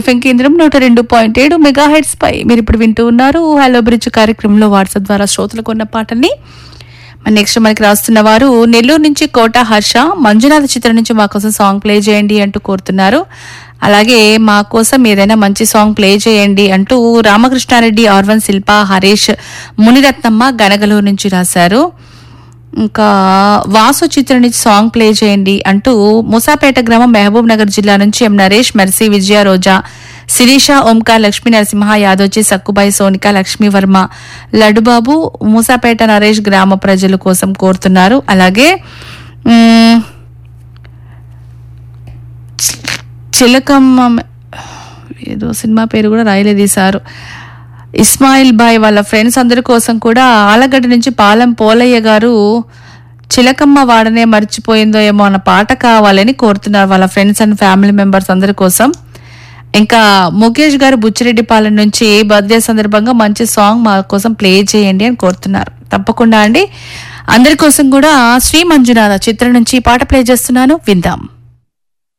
FM కేంద్రం నూట రెండు పాయింట్ ఏడు మెగా హెడ్స్ పై మీరు ఇప్పుడు వింటూ ఉన్నారు హలో బ్రిడ్జ్ కార్యక్రమంలో వాట్సాప్ ద్వారా శ్రోతలకు ఉన్న పాటల్ని మన నెక్స్ట్ మనకి రాస్తున్న వారు నెల్లూరు నుంచి కోట హర్ష మంజునాథ చిత్రం నుంచి మా కోసం సాంగ్ ప్లే చేయండి అంటూ కోరుతున్నారు అలాగే మా కోసం ఏదైనా మంచి సాంగ్ ప్లే చేయండి అంటూ రామకృష్ణారెడ్డి ఆర్వన్ శిల్ప హరీష్ మునిరత్నమ్మ గనగలూరు నుంచి రాశారు ఇంకా వాసు చిత్రం నుంచి సాంగ్ ప్లే చేయండి అంటూ మూసాపేట గ్రామం మహబూబ్ నగర్ జిల్లా నుంచి ఎం నరేష్ మెర్సీ విజయ రోజా శిరీష ఓంకార్ లక్ష్మీ నరసింహ యాదవ్జీ సక్కుబాయి సోనిక లక్ష్మీ వర్మ లడ్డుబాబు మూసాపేట నరేష్ గ్రామ ప్రజల కోసం కోరుతున్నారు అలాగే మ్, చిలకమ్మ ఏదో సినిమా పేరు కూడా రాయలేదు ఈసారు ఇస్మాయిల్ బాయ్ వాళ్ళ ఫ్రెండ్స్ అందరి కోసం కూడా ఆలగడ్డ నుంచి పాలెం పోలయ్య గారు చిలకమ్మ వాడనే మర్చిపోయిందో ఏమో అన్న పాట కావాలని కోరుతున్నారు వాళ్ళ ఫ్రెండ్స్ అండ్ ఫ్యామిలీ మెంబర్స్ అందరి కోసం ఇంకా ముఖేష్ గారు బుచ్చిరెడ్డిపాలెం నుంచి బర్త్డే సందర్భంగా మంచి సాంగ్ మా కోసం ప్లే చేయండి అని కోరుతున్నారు తప్పకుండా అండి అందరి కోసం కూడా శ్రీ మంజునాథ చిత్రం నుంచి ఈ పాట ప్లే చేస్తున్నాను విందాం